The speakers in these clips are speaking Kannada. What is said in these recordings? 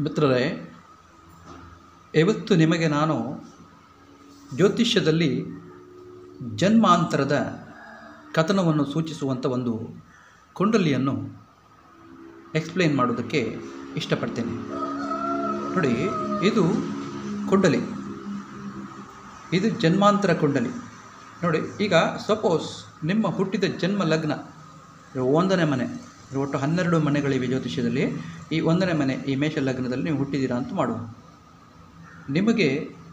ಮಿತ್ರರೇ ಇವತ್ತು ನಿಮಗೆ ನಾನು ಜ್ಯೋತಿಷ್ಯದಲ್ಲಿ ಜನ್ಮಾಂತರದ ಕಥನವನ್ನು ಸೂಚಿಸುವಂಥ ಒಂದು ಕುಂಡಲಿಯನ್ನು ಎಕ್ಸ್ಪ್ಲೇನ್ ಮಾಡೋದಕ್ಕೆ ಇಷ್ಟಪಡ್ತೇನೆ ನೋಡಿ ಇದು ಕುಂಡಲಿ ಇದು ಜನ್ಮಾಂತರ ಕುಂಡಲಿ ನೋಡಿ ಈಗ ಸಪೋಸ್ ನಿಮ್ಮ ಹುಟ್ಟಿದ ಜನ್ಮ ಲಗ್ನ ಇದು ಒಂದನೇ ಮನೆ ಇದು ಒಟ್ಟು ಹನ್ನೆರಡು ಮನೆಗಳಿವೆ ಜ್ಯೋತಿಷ್ಯದಲ್ಲಿ ಈ ಒಂದನೇ ಮನೆ ಈ ಮೇಷ ಲಗ್ನದಲ್ಲಿ ನೀವು ಹುಟ್ಟಿದ್ದೀರಾ ಅಂತ ಮಾಡುವ ನಿಮಗೆ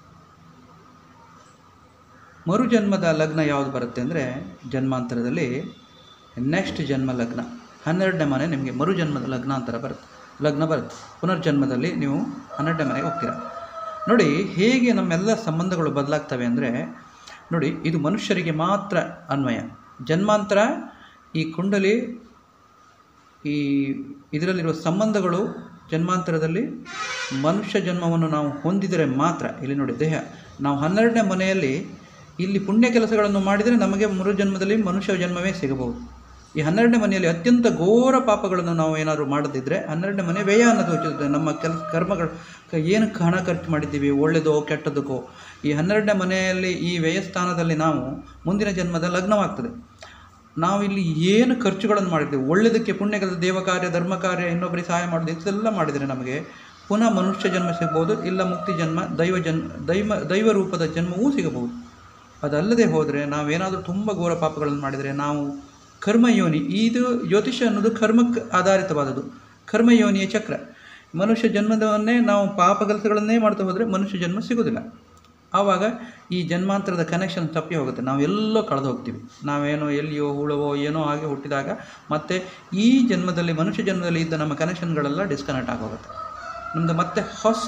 ಮರುಜನ್ಮದ ಲಗ್ನ ಯಾವುದು ಬರುತ್ತೆ ಅಂದರೆ ಜನ್ಮಾಂತರದಲ್ಲಿ ನೆಕ್ಸ್ಟ್ ಜನ್ಮ ಲಗ್ನ ಹನ್ನೆರಡನೇ ಮನೆ ನಿಮಗೆ ಮರುಜನ್ಮದ ಲಗ್ನಾಂತರ ಬರುತ್ತೆ ಲಗ್ನ ಬರುತ್ತೆ ಪುನರ್ಜನ್ಮದಲ್ಲಿ ನೀವು ಹನ್ನೆರಡನೇ ಮನೆಗೆ ಹೋಗ್ತೀರ ನೋಡಿ ಹೇಗೆ ನಮ್ಮೆಲ್ಲ ಸಂಬಂಧಗಳು ಬದಲಾಗ್ತವೆ ಅಂದರೆ ನೋಡಿ ಇದು ಮನುಷ್ಯರಿಗೆ ಮಾತ್ರ ಅನ್ವಯ ಜನ್ಮಾಂತರ ಈ ಕುಂಡಲಿ ಈ ಇದರಲ್ಲಿರುವ ಸಂಬಂಧಗಳು ಜನ್ಮಾಂತರದಲ್ಲಿ ಮನುಷ್ಯ ಜನ್ಮವನ್ನು ನಾವು ಹೊಂದಿದರೆ ಮಾತ್ರ ಇಲ್ಲಿ ನೋಡಿ ದೇಹ ನಾವು ಹನ್ನೆರಡನೇ ಮನೆಯಲ್ಲಿ ಇಲ್ಲಿ ಪುಣ್ಯ ಕೆಲಸಗಳನ್ನು ಮಾಡಿದರೆ ನಮಗೆ ಮರುಜನ್ಮದಲ್ಲಿ ಮನುಷ್ಯ ಜನ್ಮವೇ ಸಿಗಬಹುದು ಈ ಹನ್ನೆರಡನೇ ಮನೆಯಲ್ಲಿ ಅತ್ಯಂತ ಘೋರ ಪಾಪಗಳನ್ನು ನಾವು ಏನಾದರೂ ಮಾಡದಿದ್ದರೆ ಹನ್ನೆರಡನೇ ಮನೆ ವ್ಯಯ ಅನ್ನೋದು ಸೂಚಿಸುತ್ತೆ ನಮ್ಮ ಕೆಲಸ ಕರ್ಮಗಳು ಕ- ಏನಕ್ಕೆ ಹಣ ಖರ್ಚು ಮಾಡಿದ್ದೀವಿ ಒಳ್ಳೆಯದೋ ಕೆಟ್ಟದಕ್ಕೋ ಈ ಹನ್ನೆರಡನೇ ಮನೆಯಲ್ಲಿ ಈ ವ್ಯಯಸ್ಥಾನದಲ್ಲಿ ನಾವು ಮುಂದಿನ ಜನ್ಮದ ಲಗ್ನವಾಗ್ತದೆ ನಾವಿಲ್ಲಿ ಏನು ಖರ್ಚುಗಳನ್ನು ಮಾಡಿದ್ದೇವೆ ಒಳ್ಳೆಯದಕ್ಕೆ ಪುಣ್ಯ ಕೆಲಸ ದೇವ ಕಾರ್ಯ ಧರ್ಮ ಕಾರ್ಯ ಇನ್ನೊಬ್ಬರಿಗೆ ಸಹಾಯ ಮಾಡೋದು ಇದೆಲ್ಲ ಮಾಡಿದರೆ ನಮಗೆ ಪುನಃ ಮನುಷ್ಯ ಜನ್ಮ ಸಿಗ್ಬೋದು ಇಲ್ಲ ಮುಕ್ತಿ ಜನ್ಮ ದೈವ ಜನ್ಮ ದೈವ ದೈವ ರೂಪದ ಜನ್ಮವೂ ಸಿಗಬಹುದು ಅದಲ್ಲದೆ ಹೋದರೆ ನಾವೇನಾದರೂ ತುಂಬ ಘೋರ ಪಾಪಗಳನ್ನು ಮಾಡಿದರೆ ನಾವು ಕರ್ಮಯೋನಿ ಇದು ಜ್ಯೋತಿಷ್ಯ ಅನ್ನೋದು ಕರ್ಮಕ್ಕೆ ಆಧಾರಿತವಾದದ್ದು ಕರ್ಮಯೋನಿಯ ಚಕ್ರ ಮನುಷ್ಯ ಜನ್ಮದವನ್ನೇ ನಾವು ಪಾಪ ಕೆಲಸಗಳನ್ನೇ ಮಾಡ್ತಾ ಹೋದರೆ ಮನುಷ್ಯ ಜನ್ಮ ಸಿಗೋದಿಲ್ಲ ಆವಾಗ ಈ ಜನ್ಮಾಂತರದ ಕನೆಕ್ಷನ್ ತಪ್ಪಿ ಹೋಗುತ್ತೆ ನಾವು ಎಲ್ಲೋ ಕಳೆದು ಹೋಗ್ತೀವಿ ನಾವೇನೋ ಎಲ್ಲಿಯೋ ಹುಳವೋ ಏನೋ ಹಾಗೆ ಹುಟ್ಟಿದಾಗ ಮತ್ತೆ ಈ ಜನ್ಮದಲ್ಲಿ ಮನುಷ್ಯ ಜನ್ಮದಲ್ಲಿ ಇದ್ದ ನಮ್ಮ ಕನೆಕ್ಷನ್ಗಳೆಲ್ಲ ಡಿಸ್ಕನೆಕ್ಟ್ ಆಗೋಗುತ್ತೆ ನಮ್ಮದು ಮತ್ತೆ ಹೊಸ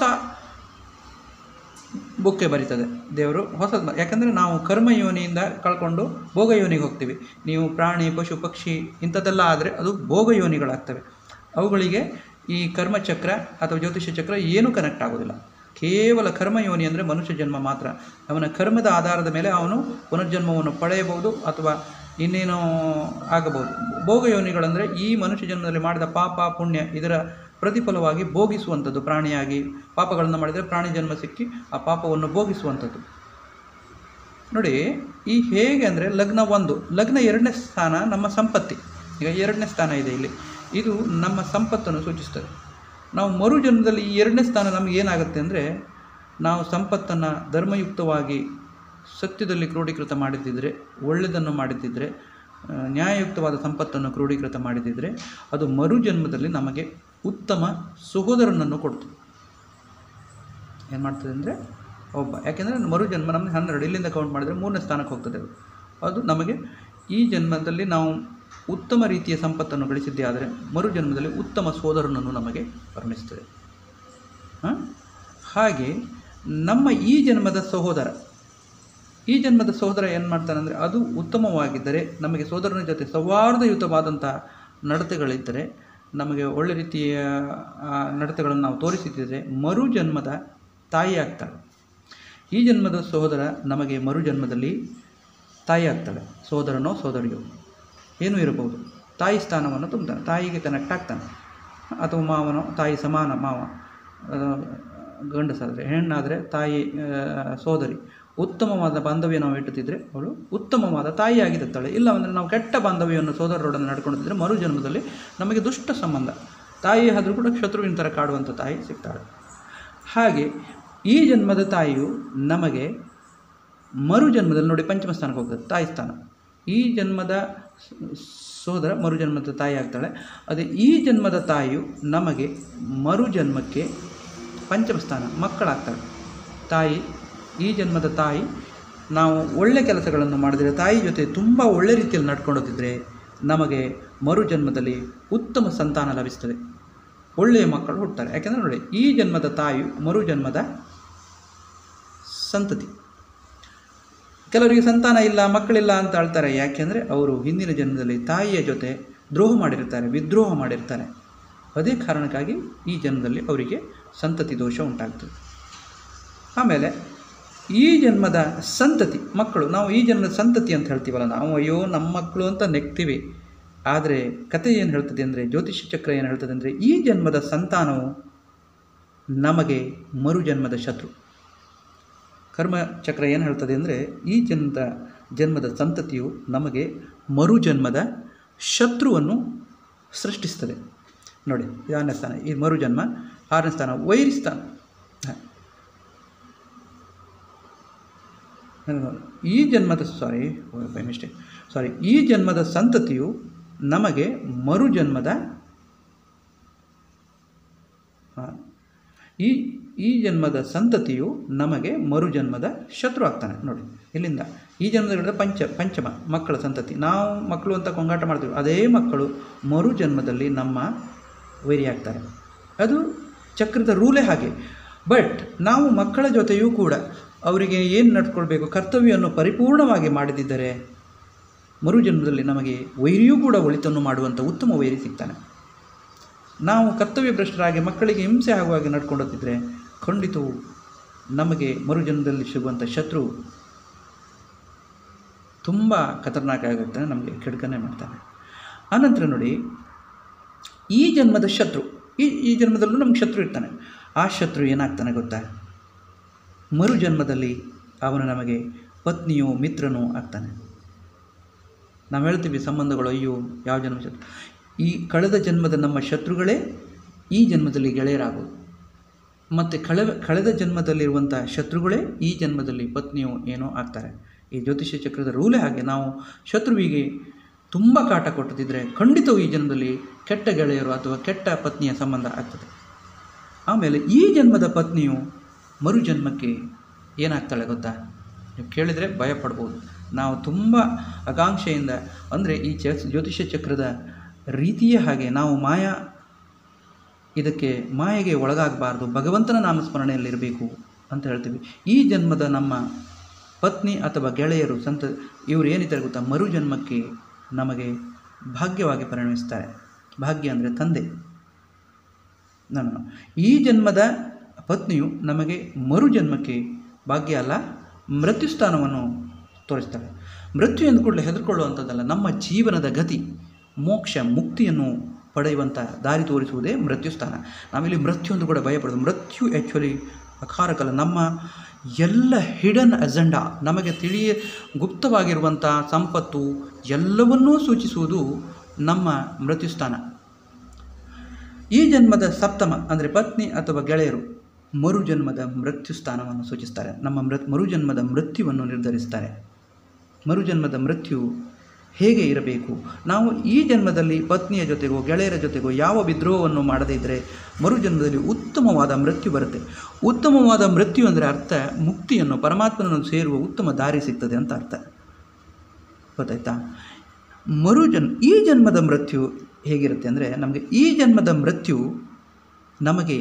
ಬುಕ್ಕೆ ಬರೀತದೆ ದೇವರು ಹೊಸದು ಯಾಕಂದರೆ ನಾವು ಕರ್ಮಯೋನಿಯಿಂದ ಕಳ್ಕೊಂಡು ಭೋಗಯೋನಿಗೆ ಹೋಗ್ತೀವಿ ನೀವು ಪ್ರಾಣಿ ಪಶು ಪಕ್ಷಿ ಇಂಥದ್ದೆಲ್ಲ ಆದರೆ ಅದು ಭೋಗಯೋನಿಗಳಾಗ್ತವೆ ಅವುಗಳಿಗೆ ಈ ಕರ್ಮಚಕ್ರ ಅಥವಾ ಜ್ಯೋತಿಷ್ಯ ಚಕ್ರ ಏನೂ ಕನೆಕ್ಟ್ ಆಗೋದಿಲ್ಲ ಕೇವಲ ಕರ್ಮಯೋನಿ ಅಂದರೆ ಮನುಷ್ಯ ಜನ್ಮ ಮಾತ್ರ ಅವನ ಕರ್ಮದ ಆಧಾರದ ಮೇಲೆ ಅವನು ಪುನರ್ಜನ್ಮವನ್ನು ಪಡೆಯಬಹುದು ಅಥವಾ ಇನ್ನೇನೋ ಆಗಬಹುದು ಭೋಗಯೋನಿಗಳಂದರೆ ಈ ಮನುಷ್ಯ ಜನ್ಮದಲ್ಲಿ ಮಾಡಿದ ಪಾಪ ಪುಣ್ಯ ಇದರ ಪ್ರತಿಫಲವಾಗಿ ಭೋಗಿಸುವಂಥದ್ದು ಪ್ರಾಣಿಯಾಗಿ ಪಾಪಗಳನ್ನು ಮಾಡಿದರೆ ಪ್ರಾಣಿ ಜನ್ಮ ಸಿಕ್ಕಿ ಆ ಪಾಪವನ್ನು ಭೋಗಿಸುವಂಥದ್ದು ನೋಡಿ ಈ ಹೇಗೆ ಅಂದರೆ ಲಗ್ನ ಒಂದು ಲಗ್ನ ಎರಡನೇ ಸ್ಥಾನ ನಮ್ಮ ಸಂಪತ್ತಿ ಈಗ ಎರಡನೇ ಸ್ಥಾನ ಇದೆ ಇಲ್ಲಿ ಇದು ನಮ್ಮ ಸಂಪತ್ತನ್ನು ಸೂಚಿಸ್ತದೆ ನಾವು ಮರು ಜನ್ಮದಲ್ಲಿ ಈ ಎರಡನೇ ಸ್ಥಾನ ನಮಗೆ ಏನಾಗುತ್ತೆ ಅಂದರೆ ನಾವು ಸಂಪತ್ತನ್ನು ಧರ್ಮಯುಕ್ತವಾಗಿ ಸತ್ಯದಲ್ಲಿ ಕ್ರೋಢೀಕೃತ ಮಾಡಿದ್ದಿದ್ರೆ ಒಳ್ಳೆಯದನ್ನು ಮಾಡಿದ್ದಿದ್ರೆ ಆ, ನ್ಯಾಯಯುಕ್ತವಾದ ಸಂಪತ್ತನ್ನು ಕ್ರೋಢೀಕೃತ ಮಾಡಿದ್ದಿದ್ರೆ ಅದು ಮರು ಜನ್ಮದಲ್ಲಿ ನಮಗೆ ಉತ್ತಮ ಸಹೋದರನನ್ನು ಕೊಡ್ತದೆ ಏನು ಮಾಡ್ತದೆ ಅಂದರೆ ಒಬ್ಬ ಯಾಕೆಂದರೆ ಮರು ಜನ್ಮ ನಮಗೆ ಹನ್ನೆರಡು ಇಲ್ಲಿಂದ ಕೌಂಟ್ ಮಾಡಿದರೆ ಮೂರನೇ ಸ್ಥಾನಕ್ಕೆ ಹೋಗ್ತದೆ ಅದು ಅದು ನಮಗೆ ಈ ಜನ್ಮದಲ್ಲಿ ನಾವು ಉತ್ತಮ ರೀತಿಯ ಸಂಪತ್ತನ್ನು ಗಳಿಸಿದ್ದೇ ಆದರೆ ಮರು ಜನ್ಮದಲ್ಲಿ ಉತ್ತಮ ಸೋದರನನ್ನು ನಮಗೆ ಕರುಣಿಸ್ತದೆ ಹಾಂ ಹಾಗೆ ನಮ್ಮ ಈ ಜನ್ಮದ ಸಹೋದರ ಈ ಜನ್ಮದ ಸಹೋದರ ಏನು ಮಾಡ್ತಾನೆ ಅಂದರೆ ಅದು ಉತ್ತಮವಾಗಿದ್ದರೆ ನಮಗೆ ಸೋದರನ ಜೊತೆ ಸೌಹಾರ್ದಯುತವಾದಂಥ ನಡತೆಗಳಿದ್ದರೆ ನಮಗೆ ಒಳ್ಳೆ ರೀತಿಯ ಆ, ನಡತೆಗಳನ್ನು ನಾವು ತೋರಿಸಿದ್ದರೆ ಮರು ಜನ್ಮದ ತಾಯಿ ಆಗ್ತಾಳೆ ಈ ಜನ್ಮದ ಸಹೋದರ ನಮಗೆ ಮರು ಜನ್ಮದಲ್ಲಿ ತಾಯಿ ಆಗ್ತಾಳೆ ಸೋದರನೋ ಸೋದರಿಯೋ ಏನೂ ಇರಬಹುದು ತಾಯಿ ಸ್ಥಾನವನ್ನು ತುಂಬ್ತಾನೆ ತಾಯಿಗೆ ಕನೆಕ್ಟ್ ಆಗ್ತಾನೆ ಅಥವಾ ಮಾವನೋ ತಾಯಿ ಸಮಾನ ಮಾವ ಆ, ಗಂಡಸಾದರೆ ಹೆಣ್ಣಾದರೆ ತಾಯಿ ಆ, ಸೋದರಿ ಉತ್ತಮವಾದ ಬಾಂಧವ್ಯ ನಾವು ಇಟ್ಟುತ್ತಿದ್ದರೆ ಅವಳು ಉತ್ತಮವಾದ ತಾಯಿಯಾಗಿರುತ್ತಾಳೆ ಇಲ್ಲ ಅಂದರೆ ನಾವು ಕೆಟ್ಟ ಬಾಂಧವ್ಯವನ್ನು ಸೋದರರೊಡನೆ ನಡ್ಕೊಂಡಿದ್ದರೆ ಮರು ಜನ್ಮದಲ್ಲಿ ನಮಗೆ ದುಷ್ಟ ಸಂಬಂಧ ತಾಯಿ ಆದರೂ ಕೂಡ ಶತ್ರುವಿನ ಥರ ಕಾಡುವಂಥ ತಾಯಿ ಸಿಗ್ತಾಳೆ ಹಾಗೆ ಈ ಜನ್ಮದ ತಾಯಿಯು ನಮಗೆ ಮರು ಜನ್ಮದಲ್ಲಿ ನೋಡಿ ಪಂಚಮ ಸ್ಥಾನಕ್ಕೆ ಹೋಗ್ತದೆ ತಾಯಿ ಸ್ಥಾನ ಈ ಜನ್ಮದ ಸ- ಸೋದರ ಮರು ಜನ್ಮದ ತಾಯಿ ಆಗ್ತಾಳೆ ಅದೇ ಈ ಜನ್ಮದ ತಾಯಿಯು ನಮಗೆ ಮರು ಜನ್ಮಕ್ಕೆ ಪಂಚಮ ಸ್ಥಾನ ಮಕ್ಕಳಾಗ್ತಾಳೆ ತಾಯಿ ಈ ಜನ್ಮದ ತಾಯಿ ನಾವು ಒಳ್ಳೆ ಕೆಲಸಗಳನ್ನು ಮಾಡಿದರೆ ತಾಯಿ ಜೊತೆ ತುಂಬ ಒಳ್ಳೆ ರೀತಿಯಲ್ಲಿ ನಡ್ಕೊಂಡೋಗಿದ್ರೆ ನಮಗೆ ಮರು ಜನ್ಮದಲ್ಲಿ ಉತ್ತಮ ಸಂತಾನ ಲಭಿಸ್ತದೆ ಒಳ್ಳೆಯ ಮಕ್ಕಳು ಹುಡ್ತಾರೆ ಯಾಕೆಂದರೆ ನೋಡಿ ಈ ಜನ್ಮದ ತಾಯಿಯು ಮರು ಜನ್ಮದ ಸಂತತಿ ಕೆಲವರಿಗೆ ಸಂತಾನ ಇಲ್ಲ ಮಕ್ಕಳಿಲ್ಲ ಅಂತ ಹೇಳ್ತಾರೆ ಯಾಕೆಂದರೆ ಅವರು ಹಿಂದಿನ ಜನ್ಮದಲ್ಲಿ ತಾಯಿಯ ಜೊತೆ ದ್ರೋಹ ಮಾಡಿರ್ತಾರೆ ವಿದ್ರೋಹ ಮಾಡಿರ್ತಾರೆ ಅದೇ ಕಾರಣಕ್ಕಾಗಿ ಈ ಜನ್ಮದಲ್ಲಿ ಅವರಿಗೆ ಸಂತತಿ ದೋಷ ಉಂಟಾಗ್ತದೆ ಆಮೇಲೆ ಈ ಜನ್ಮದ ಸಂತತಿ ಮಕ್ಕಳು ನಾವು ಈ ಜನ್ಮದ ಸಂತತಿ ಅಂತ ಹೇಳ್ತೀವಲ್ಲ ನಾವು ಅಯ್ಯೋ ನಮ್ಮ ಮಕ್ಕಳು ಅಂತ ನೆಗ್ತೀವಿ ಆದರೆ ಕತೆ ಏನು ಹೇಳ್ತದೆ ಅಂದರೆ ಜ್ಯೋತಿಷ್ಯ ಚಕ್ರ ಏನು ಹೇಳ್ತದೆ ಅಂದರೆ ಈ ಜನ್ಮದ ಸಂತಾನವು ನಮಗೆ ಮರುಜನ್ಮದ ಶತ್ರು ಕರ್ಮ ಚಕ್ರ ಏನು ಹೇಳ್ತದೆ ಅಂದರೆ ಈ ಜನ್ಮದ ಜನ್ಮದ ಸಂತತಿಯು ನಮಗೆ ಮರುಜನ್ಮದ ಶತ್ರುವನ್ನು ಸೃಷ್ಟಿಸ್ತದೆ ನೋಡಿ ಯಾರನೇ ಸ್ಥಾನ ಈ ಮರುಜನ್ಮ ಆರನೇ ಸ್ಥಾನ ವೈರಿ ಸ್ಥಾನ ಹ. ಈ ಜನ್ಮದ ಸಾರಿ ಬೈ ಮಿಸ್ಟೇಕ್ ಸಾರಿ ಈ ಜನ್ಮದ ಸಂತತಿಯು ನಮಗೆ ಮರುಜನ್ಮದ ಹಾಂ ಈ ಈ ಜನ್ಮದ ಸಂತತಿಯು ನಮಗೆ ಮರುಜನ್ಮದ ಶತ್ರು ಆಗ್ತಾನೆ ನೋಡಿ ಇಲ್ಲಿಂದ ಈ ಜನ್ಮದ ಪಂಚ ಪಂಚಮ ಮಕ್ಕಳ ಸಂತತಿ ನಾವು ಮಕ್ಕಳು ಅಂತ ಕೊಂಗಾಟ ಮಾಡ್ತೀವಿ ಅದೇ ಮಕ್ಕಳು ಮರು ಜನ್ಮದಲ್ಲಿ ನಮ್ಮ ವೈರಿ ಆಗ್ತಾರೆ ಅದು ಚಕ್ರದ ರೂಲೇ ಹಾಗೆ ಬಟ್ ನಾವು ಮಕ್ಕಳ ಜೊತೆಯೂ ಕೂಡ ಅವರಿಗೆ ಏನು ನಡ್ಕೊಳ್ಬೇಕು ಕರ್ತವ್ಯವನ್ನು ಪರಿಪೂರ್ಣವಾಗಿ ಮಾಡದಿದ್ದರೆ ಮರು ಜನ್ಮದಲ್ಲಿ ನಮಗೆ ವೈರಿಯೂ ಕೂಡ ಒಳಿತನ್ನು ಮಾಡುವಂಥ ಉತ್ತಮ ವೈರಿ ಸಿಗ್ತಾನೆ ನಾವು ಕರ್ತವ್ಯ ಭ್ರಷ್ಟರಾಗಿ ಮಕ್ಕಳಿಗೆ ಹಿಂಸೆ ಆಗುವಾಗ ನಡ್ಕೊಂಡೋಗ್ತಿದ್ರೆ ಖಂಡಿತವು ನಮಗೆ ಮರುಜನ್ಮದಲ್ಲಿ ಸಿಗುವಂಥ ಶತ್ರು ತುಂಬ ಖತರ್ನಾಕ್ ಆಗುತ್ತೆ ನಮಗೆ ಕೆಡ್ಕನೆ ಮಾಡ್ತಾನೆ ಆನಂತರ ನೋಡಿ ಈ ಜನ್ಮದ ಶತ್ರು ಈ ಈ ಜನ್ಮದಲ್ಲೂ ನಮ್ಗೆ ಶತ್ರು ಇರ್ತಾನೆ ಆ ಶತ್ರು ಏನಾಗ್ತಾನೆ ಗೊತ್ತಾ ಮರು ಜನ್ಮದಲ್ಲಿ ಅವನು ನಮಗೆ ಪತ್ನಿಯೋ ಮಿತ್ರನೋ ಆಗ್ತಾನೆ ನಾವು ಹೇಳ್ತೀವಿ ಸಂಬಂಧಗಳು ಅಯ್ಯೋ ಯಾವ ಜನ್ಮ ಶತ್ರು ಈ ಕಳೆದ ಜನ್ಮದ ನಮ್ಮ ಶತ್ರುಗಳೇ ಈ ಜನ್ಮದಲ್ಲಿ ಗೆಳೆಯರಾಗೋದು ಮತ್ತು ಕಳೆ ಕಳೆದ ಜನ್ಮದಲ್ಲಿರುವಂಥ ಶತ್ರುಗಳೇ ಈ ಜನ್ಮದಲ್ಲಿ ಪತ್ನಿಯೋ ಏನೋ ಆಗ್ತಾರೆ ಈ ಜ್ಯೋತಿಷ್ಯ ಚಕ್ರದ ರೂಲೇ ಹಾಗೆ ನಾವು ಶತ್ರುವಿಗೆ ತುಂಬ ಕಾಟ ಕೊಟ್ಟದಿದ್ದರೆ ಖಂಡಿತವೂ ಈ ಜನ್ಮದಲ್ಲಿ ಕೆಟ್ಟ ಗೆಳೆಯರು ಅಥವಾ ಕೆಟ್ಟ ಪತ್ನಿಯ ಸಂಬಂಧ ಆಗ್ತದೆ ಆಮೇಲೆ ಈ ಜನ್ಮದ ಪತ್ನಿಯು ಮರು ಜನ್ಮಕ್ಕೆ ಏನಾಗ್ತಾಳೆ ಗೊತ್ತಾ ನೀವು ಕೇಳಿದರೆ ಭಯ ಪಡ್ಬೋದು ನಾವು ತುಂಬ ಆಕಾಂಕ್ಷೆಯಿಂದ ಅಂದರೆ ಈ ಚ ಜ್ಯೋತಿಷ್ಯ ಚಕ್ರದ ರೀತಿಯೇ ಹಾಗೆ ನಾವು ಮಾಯಾ ಇದಕ್ಕೆ ಮಾಯೆಗೆ ಒಳಗಾಗಬಾರ್ದು ಭಗವಂತನ ನಾಮಸ್ಮರಣೆಯಲ್ಲಿರಬೇಕು ಅಂತ ಹೇಳ್ತೀವಿ ಈ ಜನ್ಮದ ನಮ್ಮ ಪತ್ನಿ ಅಥವಾ ಗೆಳೆಯರು ಸಂತ ಇವರು ಏನಿದ್ದಾರೆ ಗೊತ್ತಾ ಮರು ಜನ್ಮಕ್ಕೆ ನಮಗೆ ಭಾಗ್ಯವಾಗಿ ಪರಿಣಮಿಸ್ತಾರೆ ಭಾಗ್ಯ ಅಂದರೆ ತಂದೆ ನಾನು ಈ ಜನ್ಮದ ಪತ್ನಿಯು ನಮಗೆ ಮರು ಜನ್ಮಕ್ಕೆ ಭಾಗ್ಯ ಅಲ್ಲ ಮೃತ್ಯುಸ್ಥಾನವನ್ನು ತೋರಿಸ್ತಾಳೆ ಮೃತ್ಯು ಎಂದ ಕೂಡಲೇ ಹೆದರ್ಕೊಳ್ಳುವಂಥದ್ದಲ್ಲ ನಮ್ಮ ಜೀವನದ ಗತಿ ಮೋಕ್ಷ ಮುಕ್ತಿಯನ್ನು ಪಡೆಯುವಂಥ ದಾರಿ ತೋರಿಸುವುದೇ ಮೃತ್ಯುಸ್ಥಾನ ನಾವಿಲ್ಲಿ ಮೃತ್ಯು ಎಂದು ಕೂಡ ಭಯಪಡೋದು ಮೃತ್ಯು ಆ್ಯಕ್ಚುಲಿ ಅಕಾರಕಲ್ಲ ನಮ್ಮ ಎಲ್ಲ ಹಿಡನ್ ಅಜೆಂಡಾ ನಮಗೆ ತಿಳಿಯ ಗುಪ್ತವಾಗಿರುವಂಥ ಸಂಪತ್ತು ಎಲ್ಲವನ್ನೂ ಸೂಚಿಸುವುದು ನಮ್ಮ ಮೃತ್ಯುಸ್ಥಾನ ಈ ಜನ್ಮದ ಸಪ್ತಮ ಅಂದರೆ ಪತ್ನಿ ಅಥವಾ ಗೆಳೆಯರು ಮರುಜನ್ಮದ ಮೃತ್ಯು ಸ್ಥಾನವನ್ನು ಸೂಚಿಸ್ತಾರೆ ನಮ್ಮ ಮೃತ್ ಮರುಜನ್ಮದ ಮೃತ್ಯುವನ್ನು ನಿರ್ಧರಿಸ್ತಾರೆ ಮರುಜನ್ಮದ ಮೃತ್ಯು ಹೇಗೆ ಇರಬೇಕು ನಾವು ಈ ಜನ್ಮದಲ್ಲಿ ಪತ್ನಿಯ ಜೊತೆಗೋ ಗೆಳೆಯರ ಜೊತೆಗೋ ಯಾವ ವಿದ್ರೋಹವನ್ನು ಮಾಡದೇ ಇದ್ದರೆ ಮರುಜನ್ಮದಲ್ಲಿ ಉತ್ತಮವಾದ ಮೃತ್ಯು ಬರುತ್ತೆ ಉತ್ತಮವಾದ ಮೃತ್ಯು ಅಂದರೆ ಅರ್ಥ ಮುಕ್ತಿಯನ್ನು ಪರಮಾತ್ಮನನ್ನು ಸೇರುವ ಉತ್ತಮ ದಾರಿ ಸಿಗ್ತದೆ ಅಂತ ಅರ್ಥ ಗೊತ್ತಾಯ್ತಾ ಮರುಜನ್ ಈ ಜನ್ಮದ ಮೃತ್ಯು ಹೇಗಿರುತ್ತೆ ಅಂದರೆ ನಮಗೆ ಈ ಜನ್ಮದ ಮೃತ್ಯು ನಮಗೆ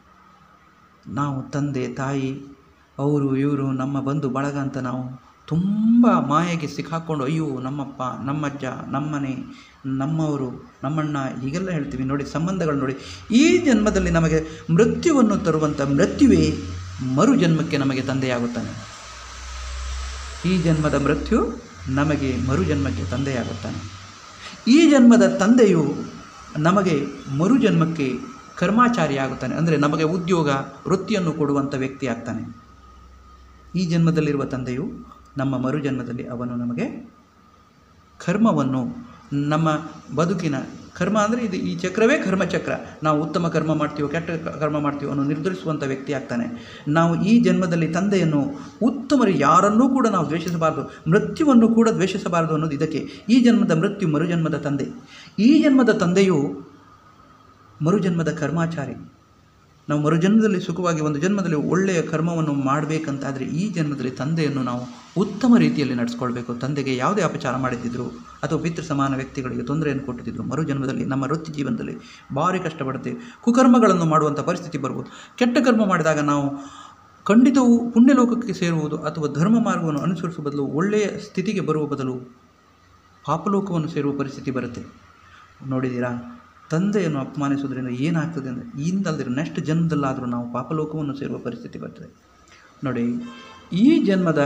ನಾವು ತಂದೆ ತಾಯಿ ಅವರು ಇವರು ನಮ್ಮ ಬಂಧು ಬಳಗ ಅಂತ ನಾವು ತುಂಬ ಮಾಯೆಗೆ ಸಿಕ್ಕಾಕೊಂಡು ಅಯ್ಯೋ ನಮ್ಮಪ್ಪ ನಮ್ಮಜ್ಜ ನಮ್ಮನೆ ನಮ್ಮವರು ನಮ್ಮಣ್ಣ ಹೀಗೆಲ್ಲ ಹೇಳ್ತೀವಿ ನೋಡಿ ಸಂಬಂಧಗಳು ನೋಡಿ ಈ ಜನ್ಮದಲ್ಲಿ ನಮಗೆ ಮೃತ್ಯುವನ್ನು ತರುವಂಥ ಮೃತ್ಯುವೇ ಮರು ಜನ್ಮಕ್ಕೆ ನಮಗೆ ತಂದೆಯಾಗುತ್ತಾನೆ ಈ ಜನ್ಮದ ಮೃತ್ಯು ನಮಗೆ ಮರು ಜನ್ಮಕ್ಕೆ ತಂದೆಯಾಗುತ್ತಾನೆ ಈ ಜನ್ಮದ ತಂದೆಯು ನಮಗೆ ಮರು ಜನ್ಮಕ್ಕೆ ಕರ್ಮಾಚಾರಿ ಆಗುತ್ತಾನೆ ಅಂದರೆ ನಮಗೆ ಉದ್ಯೋಗ ವೃತ್ತಿಯನ್ನು ಕೊಡುವಂಥ ವ್ಯಕ್ತಿ ಆಗ್ತಾನೆ ಈ ಜನ್ಮದಲ್ಲಿರುವ ತಂದೆಯು ನಮ್ಮ ಮರು ಜನ್ಮದಲ್ಲಿ ಅವನು ನಮಗೆ ಕರ್ಮವನ್ನು ನಮ್ಮ ಬದುಕಿನ ಕರ್ಮ ಅಂದರೆ ಇದು ಈ ಚಕ್ರವೇ ಕರ್ಮಚಕ್ರ ನಾವು ಉತ್ತಮ ಕರ್ಮ ಮಾಡ್ತೀವೋ ಕೆಟ್ಟ ಕ- ಕರ್ಮ ಮಾಡ್ತೀವೋ ಅನ್ನೋ ನಿರ್ಧರಿಸುವಂಥ ವ್ಯಕ್ತಿ ಆಗ್ತಾನೆ ನಾವು ಈ ಜನ್ಮದಲ್ಲಿ ತಂದೆಯನ್ನು ಉತ್ತಮರು ಯಾರನ್ನೂ ಕೂಡ ನಾವು ದ್ವೇಷಿಸಬಾರದು ಮೃತ್ಯುವನ್ನು ಕೂಡ ದ್ವೇಷಿಸಬಾರದು ಅನ್ನೋದು ಇದಕ್ಕೆ ಈ ಜನ್ಮದ ಮೃತ್ಯು ಮರುಜನ್ಮದ ತಂದೆ ಈ ಜನ್ಮದ ತಂದೆಯು ಮರುಜನ್ಮದ ಕರ್ಮಾಚಾರಿ ನಾವು ಮರುಜನ್ಮದಲ್ಲಿ ಸುಖವಾಗಿ ಒಂದು ಜನ್ಮದಲ್ಲಿ ಒಳ್ಳೆಯ ಕರ್ಮವನ್ನು ಮಾಡಬೇಕಂತಾದರೆ ಈ ಜನ್ಮದಲ್ಲಿ ತಂದೆಯನ್ನು ನಾವು ಉತ್ತಮ ರೀತಿಯಲ್ಲಿ ನಡೆಸ್ಕೊಳ್ಬೇಕು ತಂದೆಗೆ ಯಾವುದೇ ಅಪಚಾರ ಮಾಡಿದ್ದಿದ್ರು ಅಥವಾ ಪಿತೃ ಸಮಾನ ವ್ಯಕ್ತಿಗಳಿಗೆ ತೊಂದರೆಯನ್ನು ಕೊಟ್ಟಿದ್ದರು ಮರು ಜನ್ಮದಲ್ಲಿ ನಮ್ಮ ವೃತ್ತಿ ಜೀವನದಲ್ಲಿ ಭಾರಿ ಕಷ್ಟಪಡ್ತೇವೆ ಕುಕರ್ಮಗಳನ್ನು ಮಾಡುವಂಥ ಪರಿಸ್ಥಿತಿ ಬರ್ಬೋದು ಕೆಟ್ಟ ಕರ್ಮ ಮಾಡಿದಾಗ ನಾವು ಖಂಡಿತವೂ ಪುಣ್ಯಲೋಕಕ್ಕೆ ಸೇರುವುದು ಅಥವಾ ಧರ್ಮ ಮಾರ್ಗವನ್ನು ಅನುಸರಿಸುವ ಬದಲು ಒಳ್ಳೆಯ ಸ್ಥಿತಿಗೆ ಬರುವ ಬದಲು ಪಾಪಲೋಕವನ್ನು ಸೇರುವ ಪರಿಸ್ಥಿತಿ ಬರುತ್ತೆ ನೋಡಿದ್ದೀರಾ ತಂದೆಯನ್ನು ಅಪಮಾನಿಸೋದ್ರಿಂದ ಏನಾಗ್ತದೆ ಅಂದರೆ ಇಂದಲ್ದಿರೋ ನೆಕ್ಸ್ಟ್ ಜನ್ಮದಲ್ಲಾದರೂ ನಾವು ಪಾಪಲೋಕವನ್ನು ಸೇರುವ ಪರಿಸ್ಥಿತಿ ಬರ್ತದೆ ನೋಡಿ ಈ ಜನ್ಮದ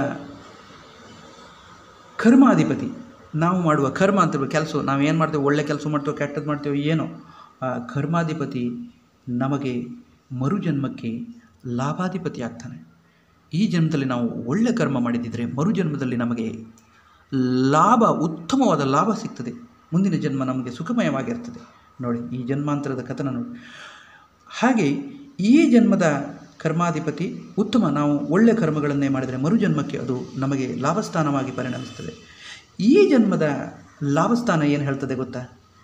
ಕರ್ಮಾಧಿಪತಿ ನಾವು ಮಾಡುವ ಕರ್ಮ ಅಂತ ಕೆಲಸ ನಾವು ಏನು ಮಾಡ್ತೇವೆ ಒಳ್ಳೆ ಕೆಲಸ ಮಾಡ್ತೇವೆ ಕೆಟ್ಟದ್ದು ಮಾಡ್ತೇವೆ ಏನೋ ಆ ಕರ್ಮಾಧಿಪತಿ ನಮಗೆ ಮರುಜನ್ಮಕ್ಕೆ ಲಾಭಾಧಿಪತಿ ಆಗ್ತಾನೆ ಈ ಜನ್ಮದಲ್ಲಿ ನಾವು ಒಳ್ಳೆ ಕರ್ಮ ಮಾಡಿದ್ದಿದ್ರೆ ಮರುಜನ್ಮದಲ್ಲಿ ನಮಗೆ ಲಾಭ ಉತ್ತಮವಾದ ಲಾಭ ಸಿಗ್ತದೆ ಮುಂದಿನ ಜನ್ಮ ನಮಗೆ ಸುಖಮಯವಾಗಿರ್ತದೆ ನೋಡಿ ಈ ಜನ್ಮಾಂತರದ ಕಥನ ನೋಡಿ ಹಾಗೆ ಈ ಜನ್ಮದ ಕರ್ಮಾಧಿಪತಿ ಉತ್ತಮ ನಾವು ಒಳ್ಳೆ ಕರ್ಮಗಳನ್ನೇ ಮಾಡಿದರೆ ಮರುಜನ್ಮಕ್ಕೆ ಅದು ನಮಗೆ ಲಾಭಸ್ಥಾನವಾಗಿ ಪರಿಣಮಿಸ್ತದೆ ಈ ಜನ್ಮದ ಲಾಭಸ್ಥಾನ ಏನು ಹೇಳ್ತದೆ ಗೊತ್ತಾ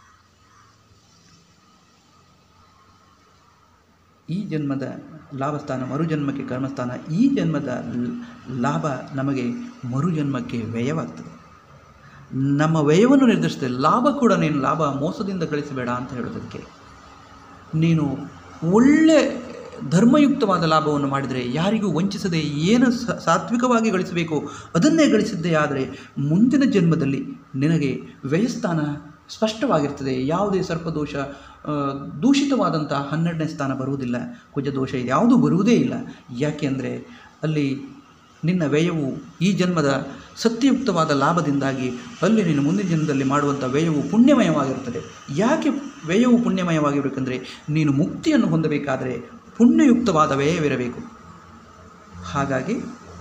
ಈ ಜನ್ಮದ ಲಾಭಸ್ಥಾನ ಮರುಜನ್ಮಕ್ಕೆ ಕರ್ಮಸ್ಥಾನ ಈ ಜನ್ಮದ ಲ್- ಲಾಭ ನಮಗೆ ಮರುಜನ್ಮಕ್ಕೆ ವ್ಯಯವಾಗ್ತದೆ ನಮ್ಮ ವ್ಯಯವನ್ನು ನಿರ್ಧರಿಸ್ತದೆ ಲಾಭ ಕೂಡ ನೀನು ಲಾಭ ಮೋಸದಿಂದ ಗಳಿಸಬೇಡ ಅಂತ ಹೇಳೋದಕ್ಕೆ ನೀನು ಒಳ್ಳೆ ಧರ್ಮಯುಕ್ತವಾದ ಲಾಭವನ್ನು ಮಾಡಿದರೆ ಯಾರಿಗೂ ವಂಚಿಸದೆ ಏನು ಸ- ಸಾತ್ವಿಕವಾಗಿ ಗಳಿಸಬೇಕು ಅದನ್ನೇ ಗಳಿಸಿದ್ದೇ ಆದರೆ ಮುಂದಿನ ಜನ್ಮದಲ್ಲಿ ನಿನಗೆ ವ್ಯಯಸ್ಥಾನ ಸ್ಪಷ್ಟವಾಗಿರ್ತದೆ ಯಾವುದೇ ಸರ್ಪದೋಷ ಆ, ದೂಷಿತವಾದಂಥ ಹನ್ನೆರಡನೇ ಸ್ಥಾನ ಬರುವುದಿಲ್ಲ ಕುಜದೋಷ ಇದ್ಯಾವುದೂ ಬರುವುದೇ ಇಲ್ಲ ಯಾಕೆಂದರೆ ಅಲ್ಲಿ ನಿನ್ನ ವ್ಯಯವು ಈ ಜನ್ಮದ ಸತ್ಯಯುಕ್ತವಾದ ಲಾಭದಿಂದಾಗಿ ಅಲ್ಲಿ ನೀನು ಮುಂದಿನ ಜನ್ಮದಲ್ಲಿ ಮಾಡುವಂಥ ವ್ಯಯವು ಪುಣ್ಯಮಯವಾಗಿರುತ್ತದೆ ಯಾಕೆ ವ್ಯಯವು ಪುಣ್ಯಮಯವಾಗಿರಬೇಕೆಂದರೆ ನೀನು ಮುಕ್ತಿಯನ್ನು ಹೊಂದಬೇಕಾದರೆ ಪುಣ್ಯಯುಕ್ತವಾದ ವ್ಯಯವಿರಬೇಕು ಹಾಗಾಗಿ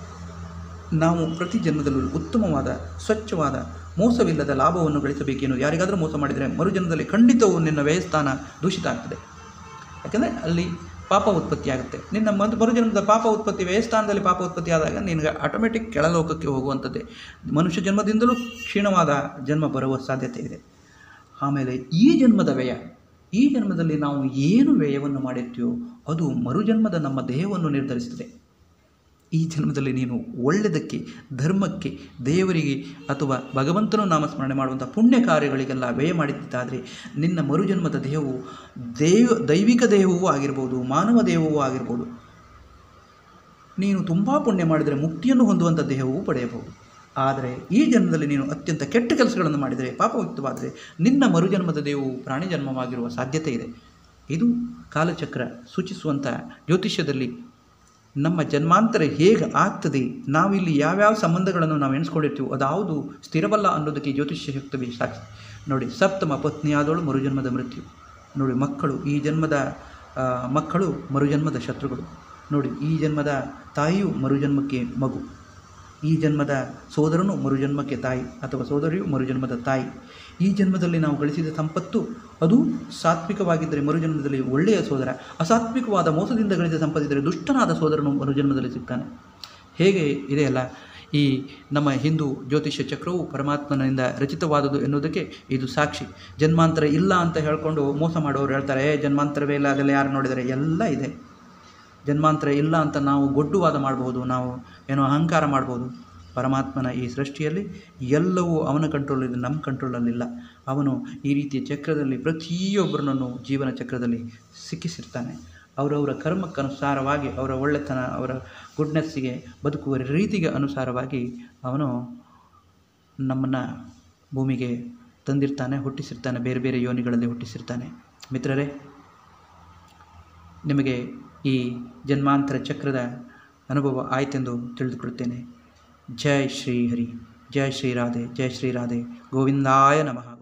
ನಾವು ಪ್ರತಿ ಜನ್ಮದಲ್ಲೂ ಉತ್ತಮವಾದ ಸ್ವಚ್ಛವಾದ ಮೋಸವಿಲ್ಲದ ಲಾಭವನ್ನು ಗಳಿಸಬೇಕೇನು ಯಾರಿಗಾದರೂ ಮೋಸ ಮಾಡಿದರೆ ಮರುಜನ್ಮದಲ್ಲಿ ಖಂಡಿತವೂ ನಿನ್ನ ವ್ಯಯಸ್ಥಾನ ದೂಷಿತ ಆಗ್ತದೆ ಯಾಕಂದರೆ ಅಲ್ಲಿ ಪಾಪ ಉತ್ಪತ್ತಿ ಆಗುತ್ತೆ ನಿನ್ನ ಮರು ಮರುಜನ್ಮದ ಪಾಪ ಉತ್ಪತ್ತಿ ವ್ಯಯಸ್ಥಾನದಲ್ಲಿ ಪಾಪ ಉತ್ಪತ್ತಿ ಆದಾಗ ನಿನಗೆ ಆಟೋಮೆಟಿಕ್ ಕೆಳಲೋಕಕ್ಕೆ ಹೋಗುವಂಥದ್ದೇ ಮನುಷ್ಯ ಜನ್ಮದಿಂದಲೂ ಕ್ಷೀಣವಾದ ಜನ್ಮ ಬರುವ ಸಾಧ್ಯತೆ ಇದೆ ಆಮೇಲೆ ಈ ಜನ್ಮದ ವ್ಯಯ ಈ ಜನ್ಮದಲ್ಲಿ ನಾವು ಏನು ವ್ಯಯವನ್ನು ಮಾಡಿರ್ತೀವೋ ಅದು ಮರುಜನ್ಮದ ನಮ್ಮ ದೇಹವನ್ನು ನಿರ್ಧರಿಸುತ್ತದೆ ಈ ಜನ್ಮದಲ್ಲಿ ನೀನು ಒಳ್ಳೆಯದಕ್ಕೆ ಧರ್ಮಕ್ಕೆ ದೇವರಿಗೆ ಅಥವಾ ಭಗವಂತನು ನಾಮಸ್ಮರಣೆ ಮಾಡುವಂಥ ಪುಣ್ಯ ಕಾರ್ಯಗಳಿಗೆಲ್ಲ ವ್ಯಯ ಮಾಡಿದ್ದಾದರೆ ನಿನ್ನ ಮರುಜನ್ಮದ ದೇಹವು ದೇವ ದೈವಿಕ ದೇಹವೂ ಆಗಿರ್ಬೋದು ಮಾನವ ದೇಹವೂ ಆಗಿರ್ಬೋದು ನೀನು ತುಂಬ ಪುಣ್ಯ ಮಾಡಿದರೆ ಮುಕ್ತಿಯನ್ನು ಹೊಂದುವಂಥ ದೇಹವೂ ಪಡೆಯಬಹುದು ಆದರೆ ಈ ಜನ್ಮದಲ್ಲಿ ನೀನು ಅತ್ಯಂತ ಕೆಟ್ಟ ಕೆಲಸಗಳನ್ನು ಮಾಡಿದರೆ ಪಾಪಯುಕ್ತವಾದರೆ ನಿನ್ನ ಮರುಜನ್ಮದ ದೇಹವು ಪ್ರಾಣಿ ಜನ್ಮವಾಗಿರುವ ಸಾಧ್ಯತೆ ಇದೆ ಇದು ಕಾಲಚಕ್ರ ಸೂಚಿಸುವಂಥ ಜ್ಯೋತಿಷ್ಯದಲ್ಲಿ ನಮ್ಮ ಜನ್ಮಾಂತರ ಹೇಗೆ ಆಗ್ತದೆ ನಾವಿಲ್ಲಿ ಯಾವ್ಯಾವ ಸಂಬಂಧಗಳನ್ನು ನಾವು ಎಣಿಸ್ಕೊಂಡಿರ್ತೀವೋ ಅದಾವುದು ಸ್ಥಿರವಲ್ಲ ಅನ್ನೋದಕ್ಕೆ ಜ್ಯೋತಿಷ್ಯ ಶಕ್ತಿ ಸಾಕ್ಷಿ ನೋಡಿ ಸಪ್ತಮ ಪತ್ನಿಯಾದವಳು ಮರುಜನ್ಮದ ಮೃತ್ಯು ನೋಡಿ ಮಕ್ಕಳು ಈ ಜನ್ಮದ ಆ, ಮಕ್ಕಳು ಮರುಜನ್ಮದ ಶತ್ರುಗಳು ನೋಡಿ ಈ ಜನ್ಮದ ತಾಯಿಯು ಮರುಜನ್ಮಕ್ಕೆ ಮಗು ಈ ಜನ್ಮದ ಸೋದರನು ಮರುಜನ್ಮಕ್ಕೆ ತಾಯಿ ಅಥವಾ ಸೋದರಿಯು ಮರುಜನ್ಮದ ತಾಯಿ ಈ ಜನ್ಮದಲ್ಲಿ ನಾವು ಗಳಿಸಿದ ಸಂಪತ್ತು ಅದು ಸಾತ್ವಿಕವಾಗಿದ್ದರೆ ಮರುಜನ್ಮದಲ್ಲಿ ಒಳ್ಳೆಯ ಸೋದರ ಅಸಾತ್ವಿಕವಾದ ಮೋಸದಿಂದ ಗಳಿಸಿದ ಸಂಪತ್ತಿದ್ದರೆ ದುಷ್ಟನಾದ ಸೋದರನು ಮರುಜನ್ಮದಲ್ಲಿ ಸಿಗ್ತಾನೆ ಹೇಗೆ ಇದೆಯಲ್ಲ ಈ ನಮ್ಮ ಹಿಂದೂ ಜ್ಯೋತಿಷ್ಯ ಚಕ್ರವು ಪರಮಾತ್ಮನಿಂದ ರಚಿತವಾದುದು ಎನ್ನುವುದಕ್ಕೆ ಇದು ಸಾಕ್ಷಿ ಜನ್ಮಾಂತರ ಇಲ್ಲ ಅಂತ ಹೇಳ್ಕೊಂಡು ಮೋಸ ಮಾಡೋರು ಹೇಳ್ತಾರೆ "ಏ, ಜನ್ಮಾಂತರವೇ ಇಲ್ಲ ಅದೆಲ್ಲ ಯಾರು ನೋಡಿದರೆ ಎಲ್ಲ ಇದೆ ಜನ್ಮಾಂತರ ಇಲ್ಲ ಅಂತ ನಾವು ಗೊಡ್ಡುವಾದ ಮಾಡಬಹುದು ನಾವು ಏನೋ ಅಹಂಕಾರ ಮಾಡ್ಬೋದು ಪರಮಾತ್ಮನ ಈ ಸೃಷ್ಟಿಯಲ್ಲಿ ಎಲ್ಲವೂ ಅವನ ಕಂಟ್ರೋಲಿದೆ ನಮ್ಮ ಕಂಟ್ರೋಲಲ್ಲಿಲ್ಲ ಅವನು ಈ ರೀತಿಯ ಚಕ್ರದಲ್ಲಿ ಪ್ರತಿಯೊಬ್ಬರನ್ನು ಜೀವನ ಚಕ್ರದಲ್ಲಿ ಸಿಕ್ಕಿಸಿರ್ತಾನೆ ಅವರವರ ಕರ್ಮಕ್ಕನುಸಾರವಾಗಿ ಅವರ ಒಳ್ಳೆತನ ಅವರ ಗುಡ್ನೆಸ್ಸಿಗೆ ಬದುಕುವ ರೀತಿಗೆ ಅನುಸಾರವಾಗಿ ಅವನು ನಮ್ಮನ್ನು ಭೂಮಿಗೆ ತಂದಿರ್ತಾನೆ ಹುಟ್ಟಿಸಿರ್ತಾನೆ ಬೇರೆ ಬೇರೆ ಯೋನಿಗಳಲ್ಲಿ ಹುಟ್ಟಿಸಿರ್ತಾನೆ ಮಿತ್ರರೇ ನಿಮಗೆ ಈ ಜನ್ಮಾಂತರ ಚಕ್ರದ ಅನುಭವ ಆಯ್ತೆಂದು ತಿಳಿದುಕೊಳ್ಳುತ್ತೇನೆ ಜೈ ಶ್ರೀ ಹರಿ ಜೈ ಶ್ರೀ ರಾಧೆ ಜೈ ಶ್ರೀ ರಾಧೆ ಗೋವಿಂದಾಯ ನಮಃ